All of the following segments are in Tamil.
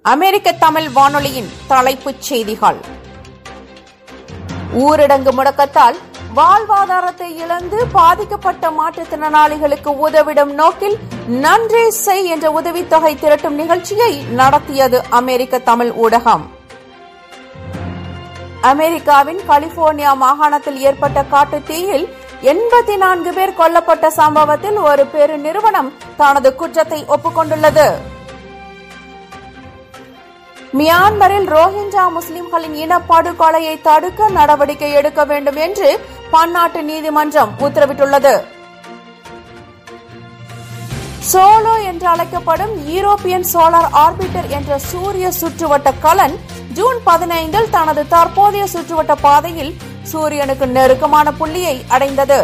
அமெரிக்க தமிழ் வானொலியின் தலைப்புச் செய்திகள் ஊரடங்கு முடக்கத்தால் வாழ்வாதாரத்தை இழந்து பாதிக்கப்பட்ட மாற்றுத்திறனாளிகளுக்கு உதவிடும் நோக்கில் நன்றே செய் என்ற உதவித்தொகை திரட்டும் நிகழ்ச்சியை நடத்தியது அமெரிக்க தமிழ் ஊடகம் அமெரிக்காவின் கலிபோர்னியா மாகாணத்தில் ஏற்பட்ட காட்டுத் தீயில் எண்பத்தி நான்கு பேர் கொல்லப்பட்ட சம்பவத்தில் ஒரு பெரு நிறுவனம் தனது குற்றத்தை ஒப்புக்கொண்டுள்ளது மியான்மரில் ரோஹிஞ்சா முஸ்லிம்களின் இனப்படுகொலையை தடுக்க நடவடிக்கை எடுக்க வேண்டும் என்று பன்னாட்டு நீதிமன்றம் உத்தரவிட்டுள்ளது சோலோ என்று அழைக்கப்படும் யூரோப்பியன் சோலார் ஆர்பிட்டர் என்ற சூரிய சுற்றுவட்ட கலன் ஜூன் பதினைந்தில் தனது தற்போதைய சுற்றுவட்ட பாதையில் சூரியனுக்கு நெருக்கமான புள்ளியை அடைந்தது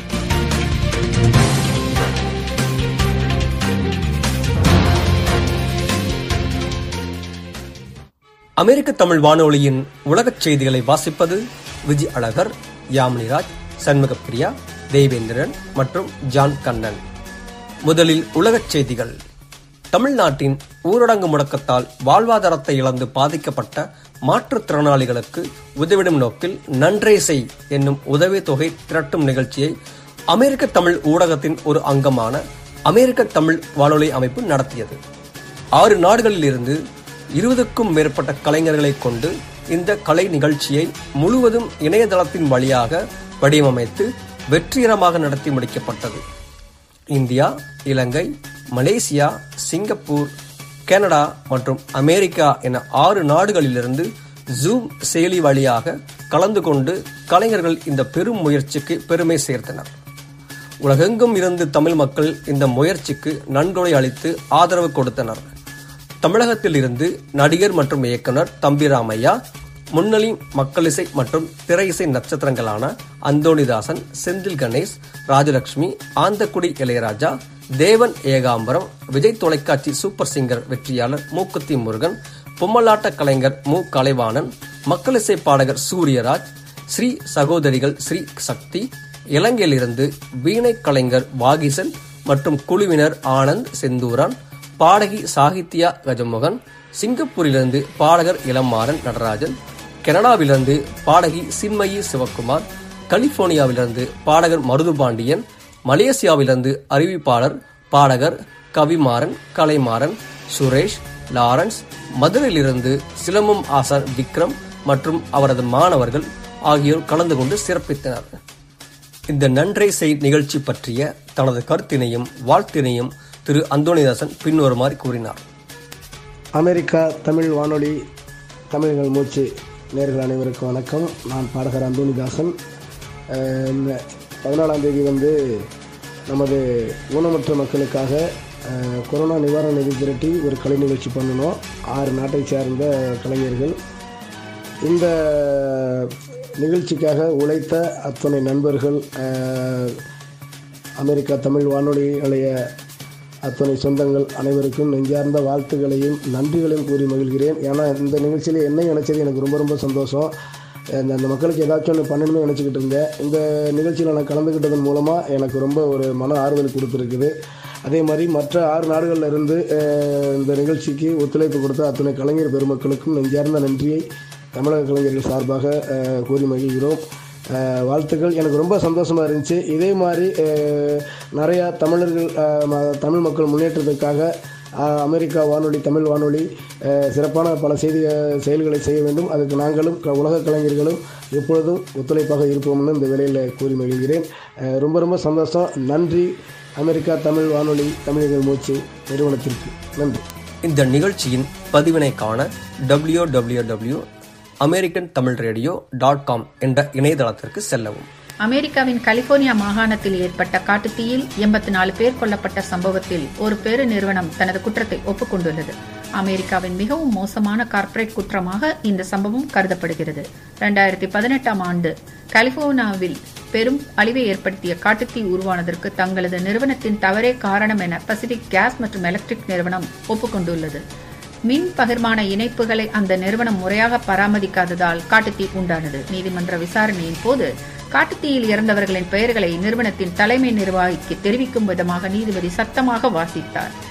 அமெரிக்க தமிழ் வானொலியின் உலகச் செய்திகளை வாசிப்பது விஜய் அழகர் யாமினிராஜ் சண்முகப்பிரியா தேவேந்திரன் மற்றும் ஜான் கண்ணன் முதலில் உலகச் செய்திகள் தமிழ்நாட்டின் ஊரடங்கு முடக்கத்தால் வாழ்வாதாரத்தை இழந்து பாதிக்கப்பட்ட மாற்றுத்திறனாளிகளுக்கு உதவிடும் நோக்கில் நன்றே செய் என்னும் உதவித்தொகை திரட்டும் நிகழ்ச்சியை அமெரிக்க தமிழ் ஊடகத்தின் ஒரு அங்கமான அமெரிக்க தமிழ் வானொலி அமைப்பு நடத்தியது ஆறு நாடுகளில் இருந்து இருபதுக்கும் மேற்பட்ட கலைஞர்களை கொண்டு இந்த கலை நிகழ்ச்சியை முழுவதும் இணையதளத்தின் வழியாக வடிவமைத்து வெற்றிகரமாக நடத்தி முடிக்கப்பட்டது India Ilangai Malaysia Singapore Canada மற்றும் அமெரிக்கா என ஆறு நாடுகளிலிருந்து ஜூம் செயலி வழியாக கலந்து கொண்டு கலைஞர்கள் இந்த பெரும் முயற்சிக்கு பெருமை சேர்த்தனர் உலகெங்கும் இருந்து தமிழ் மக்கள் இந்த முயற்சிக்கு நன்கொடை அளித்து ஆதரவு கொடுத்தனர் தமிழகத்தில் இருந்து நடிகர் மற்றும் இயக்குனர் தம்பி ராமையா முன்னணி மக்களிசை மற்றும் திரை இசை நட்சத்திரங்களான அந்தோணிதாசன் செந்தில் கணேஷ் ராஜலட்சுமி ஆந்தக்குடி இளையராஜா தேவன் ஏகாம்பரம் விஜய் தொலைக்காட்சி சூப்பர் சிங்கர் வெற்றியாளர் மூக்குத்தி முருகன் பொம்மலாட்ட கலைஞர் மு கலைவாணன் மக்களிசை பாடகர் சூரியராஜ் ஸ்ரீ சகோதரிகள் ஸ்ரீ சக்தி இலங்கையிலிருந்து வீணை கலைஞர் வாகிசன் மற்றும் குழுவினர் ஆனந்த் செந்தூரான் பாடகி சாகித்யா கஜமுகன் சிங்கப்பூரிலிருந்து பாடகர் இளமாறன் நடராஜன் கனடாவிலிருந்து பாடகி சின்மயி சிவக்குமார் கலிபோர்னியாவிலிருந்து பாடகர் மருதுபாண்டியன் மலேசியாவிலிருந்து அறிவிப்பாளர் பாடகர் கவிமாறன் கலைமாறன் சுரேஷ் லாரன்ஸ் மதுரையிலிருந்து சிலம்பம் ஆசான் விக்ரம் மற்றும் அவரது மாணவர்கள் ஆகியோர் கலந்து கொண்டு சிறப்பித்தனர் இந்த நன்றை செய் நிகழ்ச்சி பற்றிய தனது கருத்தினையும் வாழ்த்தினையும் திரு அந்தோணிதாசன் பின்வருமாறு கூறினார் அமெரிக்கா தமிழ் வானொலி தமிழ்கள் மூச்சு நேர்கள் அனைவருக்கும் வணக்கம் நான் பாடகர் அந்தோணிதாசன் அஹ், இந்த பதினாலாம் தேதி வந்து நமது ஊனமற்ற மக்களுக்காக அஹ், கொரோனா நிவாரண நிதி திரட்டி ஒரு கலை நிகழ்ச்சி பண்ணணும் ஆறு நாட்டை சேர்ந்த கலைஞர்கள் இந்த நிகழ்ச்சிக்காக உழைத்த அத்தனை நண்பர்கள் அஹ், அமெரிக்கா தமிழ் வானொலி நிலைய அத்தனை சொந்தங்கள் அனைவருக்கும் நெஞ்சார்ந்த வாழ்த்துக்களையும் நன்றிகளையும் கூறி மகிழ்கிறேன் ஏன்னா இந்த நிகழ்ச்சியில் என்னை நினச்சது எனக்கு ரொம்ப ரொம்ப சந்தோஷம் அந்த அந்த மக்களுக்கு ஏதாச்சும் ஒன்று பண்ணணும்னு நினச்சிக்கிட்டு இருந்தேன் இந்த நிகழ்ச்சியில் நான் கலந்துக்கிட்டதன் மூலமாக எனக்கு ரொம்ப ஒரு மன ஆறுதல் கொடுத்துருக்குது அதே மாதிரி மற்ற ஆறு நாடுகளில் இருந்து அஹ், இந்த நிகழ்ச்சிக்கு ஒத்துழைப்பு கொடுத்த அத்தனை கலைஞர் பெருமக்களுக்கும் நெஞ்சார்ந்த நன்றியை தமிழக கலைஞர்கள் சார்பாக அஹ், கூறி மகிழ்கிறோம் அஹ், வாழ்த்துக்கள் எனக்கு ரொம்ப சந்தோஷமாக இருந்துச்சு இதே மாதிரி அஹ், நிறையா தமிழர்கள் அஹ், ம- தமிழ் மக்கள் முன்னேற்றத்துக்காக அஹ், அமெரிக்கா வானொலி தமிழ் வானொலி அஹ், சிறப்பான பல செய்தி அஹ், செயல்களை செய்ய வேண்டும் அதுக்கு நாங்களும் க- உலக கலைஞர்களும் எப்பொழுதும் ஒத்துழைப்பாக இருப்போம்னு இந்த வேளையில் கூறி மகிழ்கிறேன் அஹ், ரொம்ப ரொம்ப சந்தோஷம் நன்றி அமெரிக்கா தமிழ் வானொலி தமிழர்கள் மூச்சு நிறுவனத்திற்கு நன்றி இந்த நிகழ்ச்சியின் பதிவினை காண W W W American Tamil radio dot com என்ற இணையதளத்திற்கு செல்லவும் அமெரிக்காவின் கலிபோர்னியா மாகாணத்தில் ஏற்பட்ட காட்டுத்தீயில் எண்பத்தி நாலு பேர் கொல்லப்பட்ட சம்பவத்தில் ஒரு பெரு நிறுவனம் தனது குற்றத்தை ஒப்புக்கொண்டுள்ளது அமெரிக்காவின் மிகவும் மோசமான கார்ப்பரேட் குற்றமாக இந்த சம்பவம் கருதப்படுகிறது இரண்டாயிரத்தி பதினெட்டாம் ஆண்டு கலிபோர்னியாவில் பெரும் அழிவை ஏற்படுத்திய காட்டுத்தீ உருவானதற்கு தங்களது நிறுவனத்தின் தவறே காரணம் என பசிபிக் கேஸ் மற்றும் எலக்ட்ரிக் நிறுவனம் ஒப்புக்கொண்டுள்ளது மின் பகிர்மான இணைப்புகளை அந்த நிறுவனம் முறையாக பராமரிக்காததால் காட்டுத்தீ உண்டானது நீதிமன்ற விசாரணையின் போது காட்டுத்தீயில் இறந்தவர்களின் பெயர்களை நிறுவனத்தின் தலைமை நிர்வாகிக்கு தெரிவிக்கும் விதமாக நீதிபதி சத்தமாக வாசித்தார்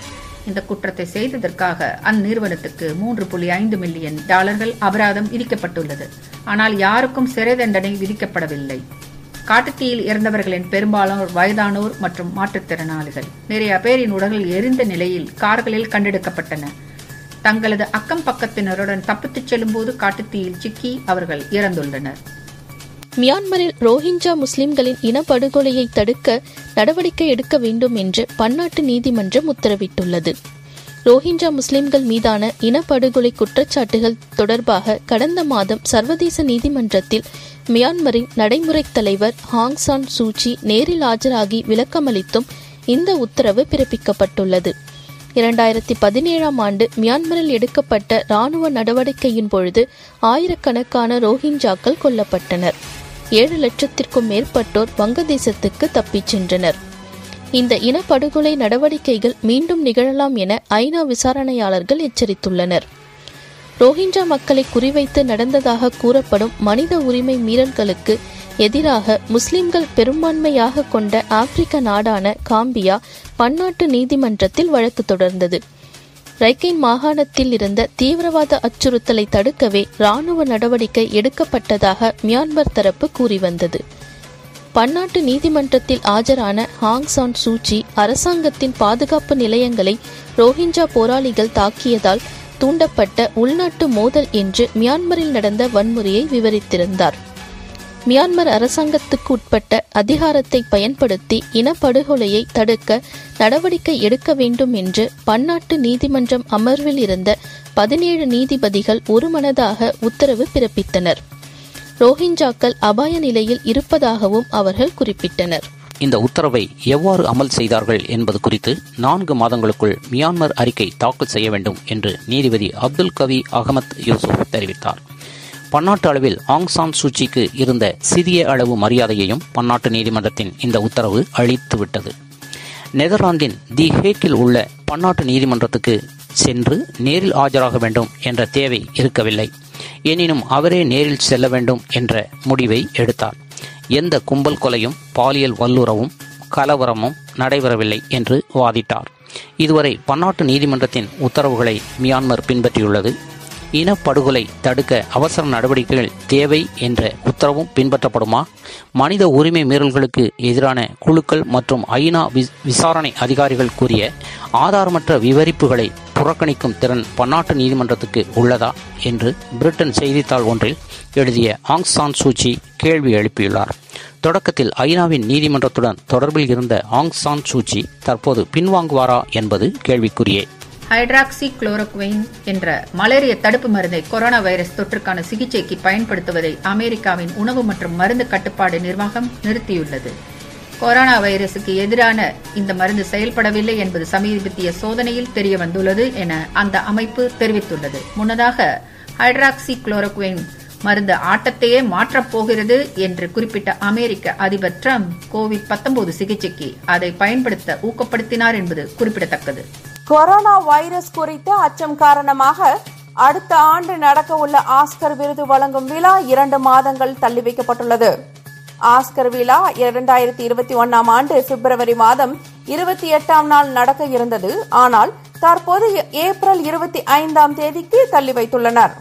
இந்த குற்றத்தை செய்ததற்காக அந்நிறுவனத்துக்கு மூன்று புள்ளி ஐந்து மில்லியன் டாலர்கள் அபராதம் விதிக்கப்பட்டுள்ளது ஆனால் யாருக்கும் சிறை தண்டனை விதிக்கப்படவில்லை காட்டுத்தீயில் இறந்தவர்களின் பெரும்பாலோர் வயதானோர் மற்றும் மாற்றுத்திறனாளிகள் நிறைய பேரின் உடல்கள் எரிந்த நிலையில் கார்களில் கண்டெடுக்கப்பட்டன தங்களது அக்கம் பக்கத்தினருடன் தப்பித்துச் செல்லும்போது காட்டுத்தீயில் சிக்கி அவர்கள் இறந்துள்ளனர் மியான்மரில் ரோஹிஞ்சா முஸ்லிம்களின் இனப்படுகொலையை தடுக்க நடவடிக்கை எடுக்க வேண்டும் என்று பன்னாட்டு நீதிமன்றம் உத்தரவிட்டுள்ளது ரோஹிஞ்சா முஸ்லிம்கள் மீதான இனப்படுகொலை குற்றச்சாட்டுகள் தொடர்பாக கடந்த மாதம் சர்வதேச நீதிமன்றத்தில் மியான்மரின் நடைமுறை தலைவர் ஹாங் சான் சூச்சி நேரில் ஆஜராகி விளக்கமளித்தும் இந்த உத்தரவு பிறப்பிக்கப்பட்டுள்ளது இரண்டாயிரத்தி பதினேழாம் ஆண்டு மியான்மரில் எடுக்கப்பட்ட ராணுவ நடவடிக்கையின் பொழுது ஆயிரக்கணக்கான ரோஹிஞ்சாக்கள் கொல்லப்பட்டனர் ஏழு லட்சத்திற்கும் மேற்பட்டோர் வங்கதேசத்துக்கு தப்பிச் சென்றனர் இந்த இனப்படுகொலை நடவடிக்கைகள் மீண்டும் நிகழலாம் என ஐநா விசாரணையாளர்கள் எச்சரித்துள்ளனர் ரோஹிஞ்சா மக்களை குறிவைத்து நடந்ததாக கூறப்படும் மனித உரிமை மீறல்களுக்கு எதிராக முஸ்லிம்கள் பெரும்பான்மையாக கொண்ட ஆப்பிரிக்க நாடான காம்பியா பன்னாட்டு நீதிமன்றத்தில் வழக்கு தொடர்ந்தது ரைக்கைன் மாகாணத்தில் இருந்த தீவிரவாத அச்சுறுத்தலை தடுக்கவே ராணுவ நடவடிக்கை எடுக்கப்பட்டதாக மியான்மர் தரப்பு கூறி வந்தது பன்னாட்டு நீதிமன்றத்தில் ஆஜரான ஹாங் சான் சூச்சி அரசாங்கத்தின் பாதுகாப்பு நிலையங்களை ரோஹிஞ்சா போராளிகள் தாக்கியதால் தூண்டப்பட்ட உள்நாட்டு மோதல் என்று மியான்மரில் நடந்த வன்முறையை விவரித்திருந்தார் மியான்மர் அரசாங்கத்துக்கு உட்பட்ட அதிகாரத்தை பயன்படுத்தி இனப்படுகொலையை தடுக்க நடவடிக்கை எடுக்க வேண்டும் என்று பன்னாட்டு நீதிமன்றம் அமர்வில் இருந்த பதினேழு நீதிபதிகள் ஒருமனதாக உத்தரவு பிறப்பித்தனர் ரோஹிஞ்சாக்கள் அபாய நிலையில் இருப்பதாகவும் அவர்கள் குறிப்பிட்டனர் இந்த உத்தரவை எவ்வாறு அமல் செய்தார்கள் என்பது குறித்து நான்கு மாதங்களுக்குள் மியான்மர் அறிக்கை தாக்கல் செய்ய வேண்டும் என்று நீதிபதி அப்துல் கவி அகமத் யூசுப் தெரிவித்தார் பன்னாட்டு அளவில் ஆங் சான் சூச்சிக்கு இருந்த சிறிய அளவு மரியாதையையும் பன்னாட்டு நீதிமன்றத்தின் இந்த உத்தரவு அழித்துவிட்டது நெதர்லாந்தின் தி ஹேக்கில் உள்ள பன்னாட்டு நீதிமன்றத்துக்கு சென்று நேரில் ஆஜராக வேண்டும் என்ற தேவை இருக்கவில்லை எனினும் அவரே நேரில் செல்ல வேண்டும் என்ற முடிவை எடுத்தார் எந்த கும்பல் கொலையும் பாலியல் வல்லுறவும் கலவரமும் நடைபெறவில்லை என்று வாதிட்டார் இதுவரை பன்னாட்டு நீதிமன்றத்தின் உத்தரவுகளை மியான்மர் பின்பற்றியுள்ளது இனப்படுகொலை தடுக்க அவசர நடவடிக்கைகள் தேவை என்ற உத்தரவும் பின்பற்றப்படுமா மனித உரிமை மீறல்களுக்கு எதிரான குழுக்கள் மற்றும் ஐநா விசாரணை அதிகாரிகள் கூறிய ஆதாரமற்ற விவரிப்புகளை புறக்கணிக்கும் திறன் பன்னாட்டு நீதிமன்றத்துக்கு உள்ளதா என்று பிரிட்டன் செய்தித்தாள் ஒன்றில் எழுதிய ஆங் சான் சூச்சி கேள்வி எழுப்பியுள்ளார் தொடக்கத்தில் ஐநாவின் நீதிமன்றத்துடன் தொடர்பில் இருந்த ஆங் சான் சூச்சி தற்போது பின்வாங்குவாரா என்பது கேள்விக்குரியே ஹைட்ராக்சி குளோரோக்வைன் என்ற மலேரியா தடுப்பு மருந்தை கொரோனா வைரஸ் தொற்றுக்கான சிகிச்சைக்கு பயன்படுத்துவதை அமெரிக்காவின் உணவு மற்றும் மருந்து கட்டுப்பாடு நிர்வாகம் நிறுத்தியுள்ளது கொரோனா வைரசுக்கு எதிரான இந்த மருந்து செயல்படவில்லை என்பது சமீபத்திய சோதனையில் தெரிய வந்துள்ளது என அந்த அமைப்பு தெரிவித்துள்ளது முன்னதாக ஹைட்ராக்சி குளோரோக்வைன் மருந்து ஆட்டத்தையே மாற்றப் போகிறது என்று குறிப்பிட்ட அமெரிக்க அதிபர் டிரம்ப் கோவிட் பத்தொன்பது சிகிச்சைக்கு அதை பயன்படுத்த ஊக்கப்படுத்தினார் என்பது குறிப்பிடத்தக்கது கொரோனா வைரஸ் குறித்த அச்சம் காரணமாக அடுத்த ஆண்டு நடக்க உள்ள ஆஸ்கர் விருது வழங்கும் விழா இரண்டு மாதங்கள் தள்ளி வைக்கப்பட்டுள்ளது ஆஸ்கர் விழா இரண்டாயிரத்தி இருபத்தி ஒன்னாம் ஆண்டு பிப்ரவரி மாதம் இருபத்தி எட்டாம் நாள் நடக்க இருந்தது ஆனால் தற்போது ஏப்ரல் இருபத்தி ஐந்தாம் தேதிக்கு தள்ளி வைத்துள்ளனர்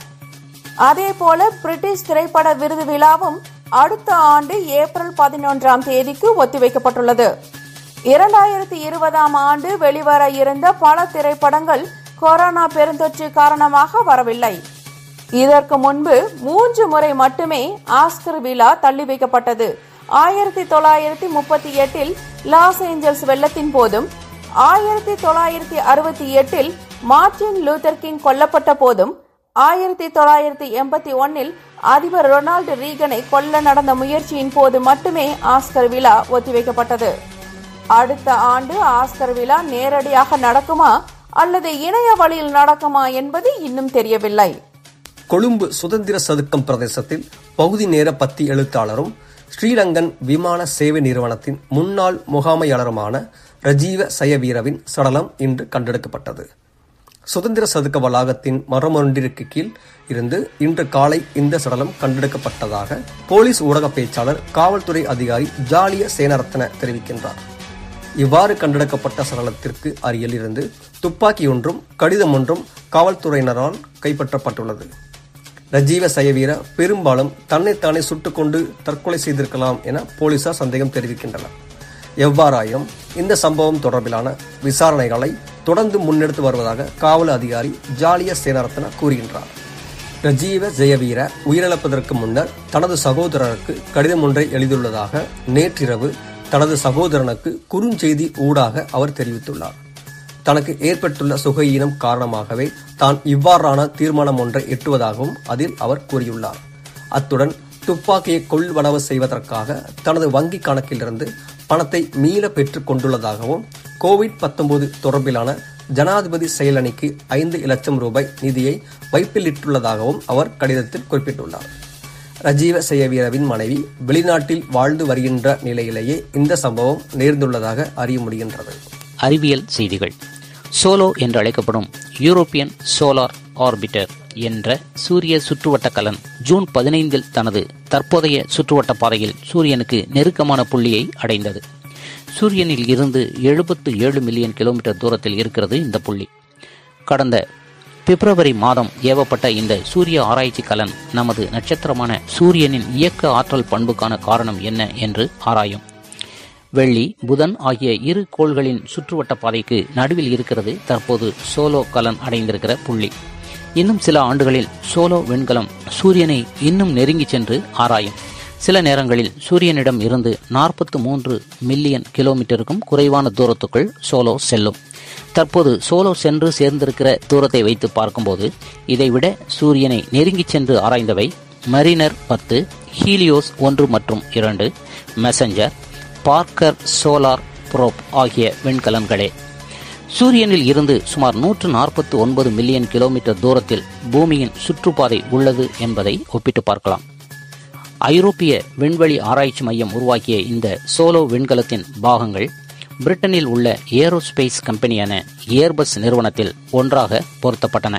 அதேபோல பிரிட்டிஷ் திரைப்பட விருது விழாவும் அடுத்த ஆண்டு ஏப்ரல் பதினொன்றாம் தேதிக்கு ஒத்திவைக்கப்பட்டுள்ளது இரண்டாயிரத்தி இருபதாம் ஆண்டு வெளிவர இருந்த பல திரைப்படங்கள் கொரோனா பெருந்தொற்று காரணமாக வரவில்லை இதற்கு முன்பு மூன்று முறை மட்டுமே ஆஸ்கர் விழா தள்ளி வைக்கப்பட்டது ஆயிரத்தி தொள்ளாயிரத்தி முப்பத்தி எட்டில் லாஸ் ஏஞ்சல்ஸ் வெள்ளத்தின் போதும் ஆயிரத்தி தொள்ளாயிரத்தி அறுபத்தி எட்டில் மார்டின் லூதர் கிங் கொல்லப்பட்ட போதும் ஆயிரத்தி தொள்ளாயிரத்தி எண்பத்தி ஒன்னில் அதிபர் ரொனால்டு ரீகனை கொல்ல நடந்த முயற்சியின் போது மட்டுமே ஆஸ்கர் விழா ஒத்திவைக்கப்பட்டது அடுத்த ஆண்டு ஆஸ்கர் விழா நேரடியாக நடக்குமா அல்லது இணைய வழியில் நடக்குமா என்பது இன்னும் தெரியவில்லை கொழும்பு சுதந்திர சதுக்கம் பிரதேசத்தில் பகுதி நேர பத்தி எழுத்தாளரும் ஸ்ரீலங்கன் விமான சேவை நிறுவனத்தின் முன்னாள் முகாமையாளருமான ரஜீவ சயவீரவின் சடலம் இன்று கண்டெடுக்கப்பட்டது சுதந்திர சதுக்க வளாகத்தின் மரமொன்றிற்கு கீழ் இருந்து இன்று காலை இந்த சடலம் கண்டெடுக்கப்பட்டதாக போலீஸ் ஊடக பேச்சாளர் காவல்துறை அதிகாரி ஜாலிய சேனரத்ன தெரிவிக்கின்றார் இவ்வாறு கண்டெடுக்கப்பட்ட சடலத்திற்கு அருகில் இருந்து துப்பாக்கி ஒன்றும் கடிதம் ஒன்றும் காவல்துறையினரால் கைப்பற்றப்பட்டுள்ளது ரஜீவ சயவீர பெரும்பாலும் தன்னைத்தானே சுட்டுக்கொண்டு தற்கொலை செய்திருக்கலாம் என போலீசார் சந்தேகம் தெரிவிக்கின்றனர் எவ்வாறாயினும் இந்த சம்பவம் தொடர்பிலான விசாரணைகளை தொடர்ந்து முன்னெடுத்து வருவதாக காவல் அதிகாரி ஜாலிய சேனரத்ன கூறுகின்றார் ரஜீவ ஜெயவீர உயிரிழப்பதற்கு முன்னர் தனது சகோதரருக்கு கடிதம் ஒன்றை எழுதியுள்ளதாக நேற்றிரவு தனது சகோதரனுக்கு குறுஞ்செய்தி ஊடாக அவர் தெரிவித்துள்ளார் தனக்கு ஏற்பட்டுள்ள சுகையீனம் காரணமாகவே தான் இவ்வாறான தீர்மானம் ஒன்றை எட்டுவதாகவும் அதில் அவர் கூறியுள்ளார் அத்துடன் துப்பாக்கியை கொள்வனவு செய்வதற்காக தனது வங்கி கணக்கிலிருந்து பணத்தை மீள பெற்றுக் கொண்டுள்ளதாகவும் கோவிட் 19 தொடர்பிலான ஜனாதிபதி செயலணிக்கு ஐந்து லட்சம் ரூபாய் நிதியை வைப்பிலிட்டுள்ளதாகவும் அவர் கடிதத்தில் குறிப்பிட்டுள்ளார் ரஜீவ செயவீரவின் மனைவி வெளிநாட்டில் வாழ்ந்து வருகின்ற நிலையிலேயே இந்த சம்பவம் நேர்ந்துள்ளதாக அறிய முடிகின்றது அறிவியல் செய்திகள் சோலோ என்று அழைக்கப்படும் யூரோப்பியன் சோலார் ஆர்பிட்டர் என்ற சூரிய சுற்றுவட்ட கலன் ஜூன் பதினைந்தில் தனது தற்போதைய சுற்றுவட்ட பாதையில் சூரியனுக்கு நெருக்கமான புள்ளியை அடைந்தது சூரியனில் இருந்து எழுபத்து ஏழு மில்லியன் கிலோமீட்டர் தூரத்தில் இருக்கிறது இந்த புள்ளி கடந்த பிப்ரவரி மாதம் ஏவப்பட்ட இந்த சூரிய ஆராய்ச்சி கலன் நமது நட்சத்திரமான சூரியனின் இயக்க ஆற்றல் பண்புக்கான காரணம் என்ன என்று ஆராயும் வெள்ளி புதன் ஆகிய இரு கோள்களின் சுற்றுவட்ட பாதைக்கு நடுவில் இருக்கிறது தற்போது சோலோ கலன் அடைந்திருக்கிற புள்ளி இன்னும் சில ஆண்டுகளில் சோலோ விண்கலம் சூரியனை இன்னும் நெருங்கி சென்று ஆராயும் சில நேரங்களில் சூரியனிடம் இருந்து நாற்பத்து மூன்று மில்லியன் கிலோமீட்டருக்கும் குறைவான தூரத்துக்குள் சோலோ செல்லும் தற்போது சோலோ சென்று சேர்ந்திருக்கிற தூரத்தை வைத்து பார்க்கும்போது இதைவிட சூரியனை நெருங்கி சென்று ஆராய்ந்தவை மரினர் பத்து ஹீலியோஸ் ஒன்று மற்றும் இரண்டு மெசஞ்சர் பார்க்கர் சோலார் புரோப் ஆகிய விண்கலன்களே சூரியனில் இருந்து சுமார் நூற்று நாற்பத்தி ஒன்பது மில்லியன் கிலோமீட்டர் தூரத்தில் பூமியின் சுற்றுப்பாதை உள்ளது என்பதை ஒப்பிட்டு பார்க்கலாம் ஐரோப்பிய விண்வெளி ஆராய்ச்சி மையம் உருவாக்கிய இந்த சோலோ விண்கலத்தின் பாகங்கள் பிரிட்டனில் உள்ள ஏரோஸ்பேஸ் கம்பெனியான ஏர்பஸ் நிறுவனத்தில் ஒன்றாக பொருத்தப்பட்டன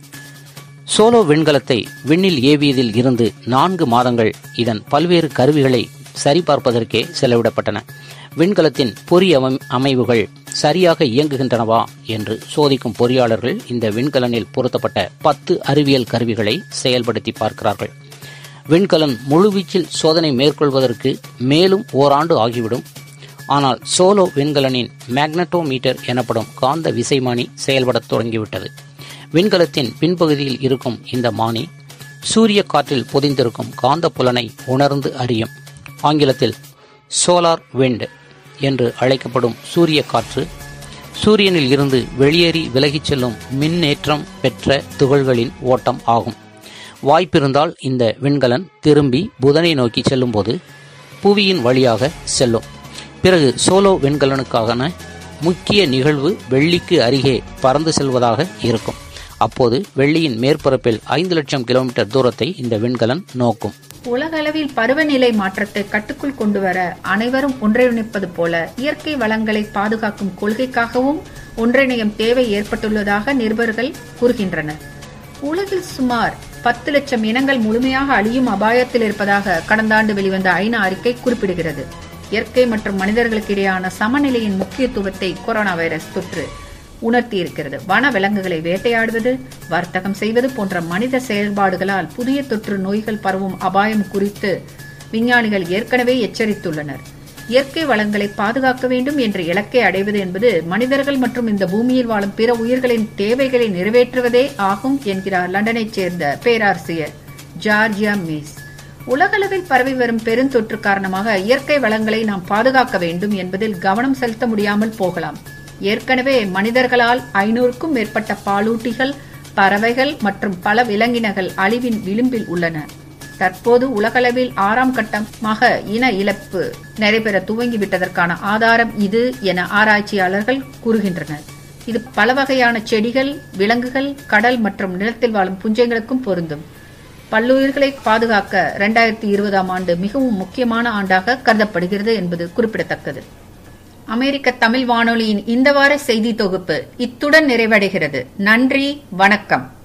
சோலோ விண்கலத்தை விண்ணில் ஏவியதில் இருந்து நான்கு மாதங்கள் இதன் பல்வேறு கருவிகளை சரிபார்ப்பதற்கே செலவிடப்பட்டன விண்கலத்தின் பொறி அமை- அமைவுகள் சரியாக இயங்குகின்றனவா என்று சோதிக்கும் பொறியாளர்கள் இந்த விண்கலனில் பொருத்தப்பட்ட பத்து அறிவியல் கருவிகளை செயல்படுத்தி பார்க்கிறார்கள் விண்கலன் முழுவீச்சில் சோதனை மேற்கொள்வதற்கு மேலும் ஓராண்டு ஆகிவிடும் ஆனால் சோலோ விண்கலனின் மேக்னட்டோமீட்டர் எனப்படும் காந்த விசைமானி செயல்படத் தொடங்கிவிட்டது விண்கலத்தின் பின்பகுதியில் இருக்கும் இந்த மானி சூரிய காற்றில் பொதிந்திருக்கும் காந்த புலனை உணர்ந்து அறியும் ஆங்கிலத்தில் சோலார் விண்ட் என்று அழைக்கப்படும் சூரிய காற்று சூரியனில் இருந்து வெளியேறி விலகிச் செல்லும் மின்னேற்றம் பெற்ற துகள்களின் ஓட்டம் ஆகும் வாய்ப்பிருந்தால் இந்த விண்கலன் திரும்பி புதனை நோக்கி செல்லும்போது புவியின் வழியாக செல்லும் பிறகு சோலோ விண்கலனுக்கான முக்கிய நிகழ்வு வெள்ளிக்கு அருகே பறந்து செல்வதாக இருக்கும் அப்போது வெள்ளியின் மேற்பரப்பில் ஐந்து லட்சம் கிலோமீட்டர் தூரத்தை இந்த விண்கலன் நோக்கும் உலகளவில் பருவநிலை மாற்றத்தை கட்டுக்குள் கொண்டு வர அனைவரும் ஒன்றிணைப்பது போல இயற்கை வளங்களை பாதுகாக்கும் கொள்கைக்காகவும் ஒன்றிணையும் தேவை ஏற்பட்டுள்ளதாக நிருபர்கள் கூறுகின்றனர் உலகில் சுமார் பத்து லட்சம் இனங்கள் முழுமையாக அழியும் அபாயத்தில் இருப்பதாக கடந்த ஆண்டு வெளிவந்த ஐநா அறிக்கை குறிப்பிடுகிறது இயற்கை மற்றும் மனிதர்களுக்கு இடையான சமநிலையின் முக்கியத்துவத்தை கொரோனா வைரஸ் தொற்று உணர்த்தி இருக்கிறது வன விலங்குகளை வேட்டையாடுவது வர்த்தகம் செய்வது போன்ற மனித செயல்பாடுகளால் புதிய தொற்று நோய்கள் பரவும் அபாயம் குறித்து விஞ்ஞானிகள் ஏற்கனவே எச்சரித்துள்ளனர் இயற்கை வளங்களை பாதுகாக்க வேண்டும் என்ற இலக்கை அடைவது என்பது மனிதர்கள் மற்றும் இந்த பூமியில் வாழும் பிற உயிர்களின் தேவைகளை நிறைவேற்றுவதே ஆகும் என்கிறார் லண்டனைச் சேர்ந்த பேராசிரியர் ஜார்ஜியா மீஸ் உலகளவில் பரவி வரும் பெருந்தொற்று காரணமாக இயற்கை வளங்களை நாம் பாதுகாக்க வேண்டும் என்பதில் கவனம் செலுத்த முடியாமல் போகலாம் ஏற்கனவே மனிதர்களால் ஐநூறுக்கும் மேற்பட்ட பாலூட்டிகள் பறவைகள் மற்றும் பல விலங்கினங்கள் அழிவின் விளிம்பில் உள்ளன தற்போது உலகளவில் ஆறாம் கட்டமாக இன இழப்பு நடைபெற துவங்கிவிட்டதற்கான ஆதாரம் இது என ஆராய்ச்சியாளர்கள் கூறுகின்றனர் இது பல வகையான செடிகள் விலங்குகள் கடல் மற்றும் நிலத்தில் வாழும் புஞ்சைகளுக்கும் பொருந்தும் பல்லுயிர்களை பாதுகாக்க இரண்டாயிரத்தி இருபதாம் ஆண்டு மிகவும் முக்கியமான ஆண்டாக கருதப்படுகிறது என்பது குறிப்பிடத்தக்கது அமெரிக்க தமிழ் வானொலியின் இந்த வார செய்தி தொகுப்பு இத்துடன் நிறைவடைகிறது நன்றி வணக்கம்